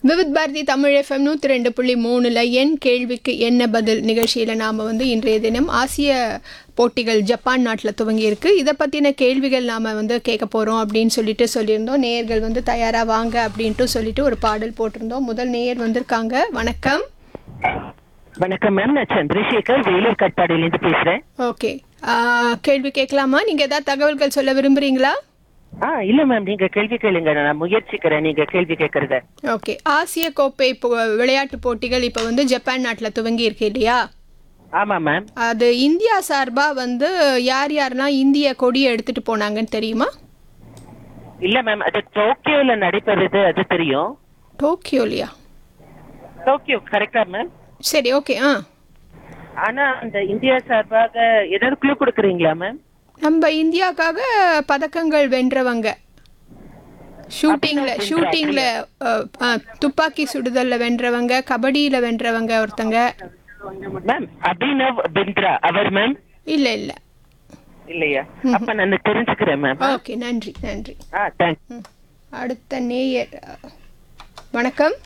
Vividh Bharathi Tamil FM நூற்றி ரெண்டு புள்ளி மூணில் என் கேள்விக்கு என்ன பதில் நிகழ்ச்சியில் நாம் வந்து இன்றைய தினம் ஆசிய போட்டிகள் ஜப்பான் நாட்டில் துவங்கியிருக்கு இதை பற்றின கேள்விகள் நாம் வந்து கேட்க போகிறோம் அப்படின்னு சொல்லிட்டு சொல்லியிருந்தோம் நேயர்கள் வந்து தயாராக வாங்க அப்படின்ட்டு சொல்லிட்டு ஒரு பாடல் போட்டிருந்தோம் முதல் நேயர் வந்திருக்காங்க வணக்கம் வணக்கம் மேம் நான் சந்திரசேகர் வேலூர் கட்பாடியிலேருந்து பேசுறேன் ஓகே கேள்வி கேட்கலாமா நீங்கள் ஏதாவது தகவல்கள் சொல்ல விரும்புகிறீங்களா ஆ இல்ல மேம் நீங்க கேள்வி கேளுங்க நான் முயற்சிக்கிறேன் நீங்க கேள்வி கேட்கறத ஓகே ஆசிய கோப்பை போ- விளையாட்டு போட்டிகள் இப்போ வந்து ஜப்பான் நாட்டில் துவங்கி இருக்கு இல்லையா ஆமா மேம் அது இந்தியா சார்பா வந்து யார் யாரெல்லாம் இந்திய கொடியை எடுத்துட்டு போனாங்கன்னு தெரியுமா இல்ல மேம் அது டோக்கியோல நடைபெறுது அது தெரியும் டோக்கியோலியா டோக்கியோ கரெக்டா மேம் சரி ஓகே ஆ ஆனா அந்த இந்தியா சார்பாக ஏதாவது குழு கொடுக்குறீங்களா மேம் நம்ம இந்தியாவுக்காக பதக்கங்கள் வென்றவங்க ஷூட்டிங்ல ஷூட்டிங்ல துப்பாக்கி சுடுதல்ல வென்றவங்க கபடியில வென்றவங்க ஒருத்தங்க மேம் அபினவ் பிந்த்ரா அவர் மேம் இல்ல இல்ல இல்லையா அப்ப நான் தெரிஞ்சுக்கிறேன் மேம் ஓகே நன்றி நன்றி ஆ தேங்க்ஸ் ம். அடுத்த நேயர் அஹ், வணக்கம்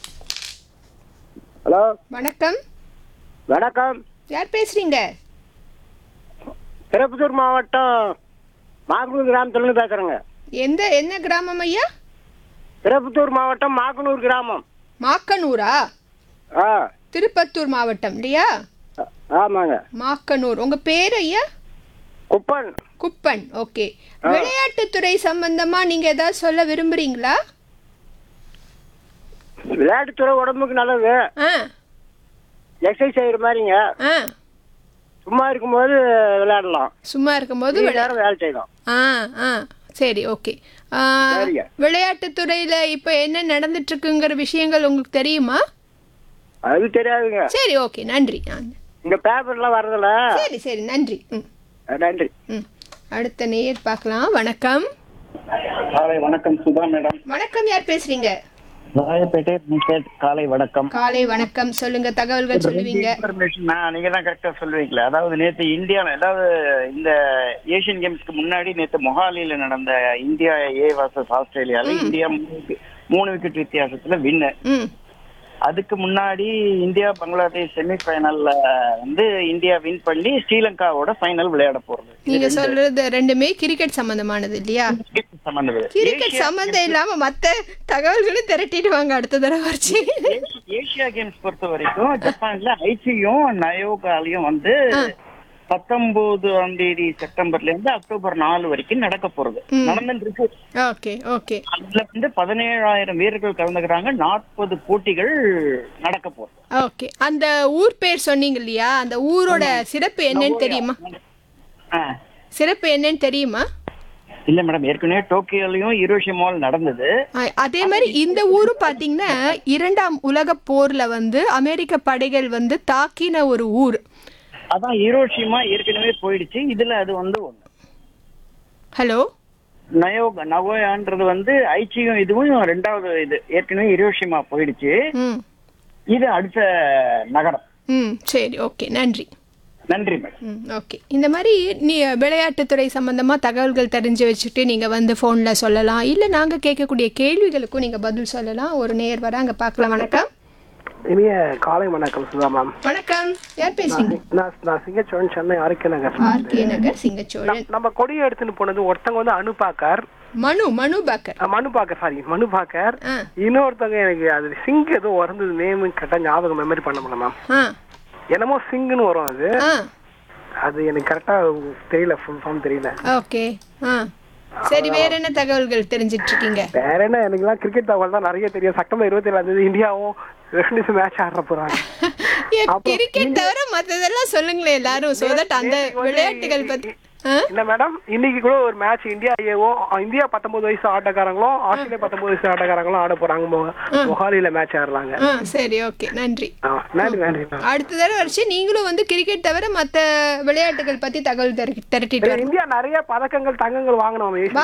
ஹலோ வணக்கம் வணக்கம் யார் பேசுறீங்க திருப்பத்தூர் மாவட்டம் மாக்குனூர் கிராமத்துலேருந்து பேசுகிறேங்க எந்த என்ன கிராமம் ஐயா திருப்பத்தூர் மாவட்டம் மாக்குனூர் கிராமம் மாக்கனூரா ஆ திருப்பத்தூர் மாவட்டம் இல்லையா ஆ- ஆமாங்க மாக்கனூர் உங்க பேர் ஐயா குப்பன் குப்பன் ஓகே விளையாட்டுத்துறை சம்பந்தமா நீங்க ஏதாவது சொல்ல விரும்புறீங்களா விளையாட்டுத்துறை உடம்புக்கு நல்லது ஆ எக்ஸசைஸ் செய்கிற மாதிரிங்க ஆ சும்மா இருக்கும்போது விளையாடலாம் சும்மா இருக்கும்போது மீதி விளை- நேரம் வேலை செய்யலாம் ஆ ஆ சரி ஓகே ஆ, சரிங்க. விளையாட்டுத்துறையில இப்போ என்ன நடந்துட்டு இருக்குங்கிற விஷயங்கள் உங்களுக்கு தெரியுமா அது தெரியாதுங்க சரி ஓகே நன்றி ஆ. இந்த பேப்பர்லாம் வர்றதில்ல சரி சரி நன்றி ம் நன்றி ம் அடுத்த நேயர் பார்க்கலாம் வணக்கம் காலை வணக்கம் சுதா மேடம் வணக்கம் யார் பேசுறீங்க ராயப்பேட்டை கிரிக்கெட் காலை வணக்கம் காலை வணக்கம் சொல்லுங்க தகவல்கள் சொல்லுவீங்க இன்ஃபர்மேஷன் நான் நீங்க தான் கரெக்டா சொல்லுவீங்களா அதாவது நேத்து இந்தியா அதாவது இந்த ஏசியன் கேம்ஸ்க்கு முன்னாடி நேத்து மொஹாலியில நடந்த இந்தியா ஏ வர்சஸ் ஆஸ்திரேலியால இந்தியா மூணு wicket- மூணு விக்கெட் வித்தியாசத்துல வின்னு ம் அதுக்கு முன்னாடி இந்தியா பங்களாதேஷ் செமி ஃபைனல்ல வந்து இந்தியா வின் பண்ணி ஸ்ரீலங்காவோட ஃபைனல் விளையாட போறது நீங்க சொல்றது ரெண்டுமே கிரிக்கெட் சம்பந்தமானது இல்லையா சம்பந்தம் கிரிக்கெட் சம்பந்தம் இல்லாம மத்த தகவல்களும் திரட்டிட்டு வாங்க அடுத்த தடவை வச்சு ஏசி- ஏசியா கேம்ஸ் பொறுத்த வரைக்கும் ஜப்பான்ல ஐசியும் நயோகாலையும் வந்து பத்தொன்பதாம் தேதி செப்டம்பர்ல இருந்து அக்டோபர் நாலு வரைக்கும் நடக்க போறது நடந்துட்டு இருக்கு ஓகே ஓகே அதுல வந்து பதினேழாயிரம் வீரர்கள் கலந்துக்கிறாங்க நாற்பது போட்டிகள் நடக்க போறது ஓகே அந்த ஊர் பேர் சொன்னீங்க இல்லையா அந்த ஊரோட சிறப்பு என்னன்னு தெரியுமா ஆ. சிறப்பு என்னன்னு தெரியுமா இல்ல மேடம் ஏற்கனவே டோக்கியோலயும் ஹிரோஷிமாவில் நடந்தது ஆ, அதே மாதிரி இந்த ஊரும் பாத்தீங்கன்னா இரண்டாம் உலக போர்ல வந்து அமெரிக்க படைகள் வந்து தாக்கின ஒரு ஊர் அதான் ஹிரோஷிமா ஏற்கனவே போயிடுச்சு இதுல அது வந்து ஒண்ணு ஹலோ நயோகா நவோயான்றது வந்து ஐச்சியும் இதுவும் ரெண்டாவது இது ஏற்கனவே ஹிரோஷிமா போயிடுச்சு ம் இது அடுத்த நகரம் ம் சரி ஓகே நன்றி நன்றி மேடம் ம் ஓகே இந்த மாதிரி நீ விளையாட்டுத்துறை சம்பந்தமாக தகவல்கள் தெரிஞ்சு வச்சுட்டு நீங்கள் வந்து ஃபோனில் சொல்லலாம் இல்லை நாங்கள் கேட்கக்கூடிய கேள்விகளுக்கும் நீங்கள் பதில் சொல்லலாம் ஒரு நேர் வர அங்கே பார்க்கலாம் வணக்கம் இனிய காலை வணக்கம் சுதா மேம் வணக்கம் யார் பேசுறீங்க நான் நான் சிங்கச்சோழன் சென்னை ஆர்கே நகர் ஆர்கே நகர் சிங்கச்சோழன் நம்ம கொடியை எடுத்துட்டு போனது ஒருத்தவங்க வந்து அனுபாக்கர் மனு மனு பாக்கர் அஹ் மனு பாக்கர் சாரி மனு பாக்கர் ஆ இன்னொருத்தவங்க எனக்கு அது சிங் ஏதோ வரந்தது நேம் கரெக்டா ஞாபகம் மெமரி பண்ண முடியல மேம் ஆ என்னமோ சிங்னு வரும் அது ஆ அது எனக்கு கரெக்டா தெரியல ஃபுல் ஃபார்ம் தெரியல ஓகே ஆ சரி வேற என்ன தகவல்கள் தெரிஞ்சிட்டு இருக்கீங்க வேற என்ன எனக்குலாம் கிரிக்கெட் தகவல் தான் நிறைய தெரியும் செப்டம்பர் இருபத்தி ஏழாம் தேதி இந்தியாவும் ரெண்டு மேட்ச் ஆடுற போறாங்க கிரிக்கெட் தவிர மற்றதெல்லாம் சொல்லுங்களேன் எல்லாரும் சோ தட் அந்த விளையாட்டுகள் பத்தி ஆ இல்ல மேடம் இன்னைக்கு கூட ஒரு மேட்ச் இந்தியா ஏவும் இந்தியா பத்தொன்பது வயசு ஆட்டக்காரங்களும் ஆஸ்திரேலியா பத்தொன்பது வயசு ஆட்டக்காரங்களும் ஆட போறாங்க மொ- மொஹாலியில மேட்ச் ஆடுறாங்க ஆ சரி ஓகே நன்றி ஆ, நன்றி நன்றி மேம் அடுத்த தடவை வச்சு நீங்களும் வந்து கிரிக்கெட் தவிர மற்ற விளையாட்டுகள் பத்தி தகவல் திரட்டி- திரட்டிட்டு வரணும் இந்தியா நிறைய பதக்கங்கள் தங்கங்கள் வாங்கினோம்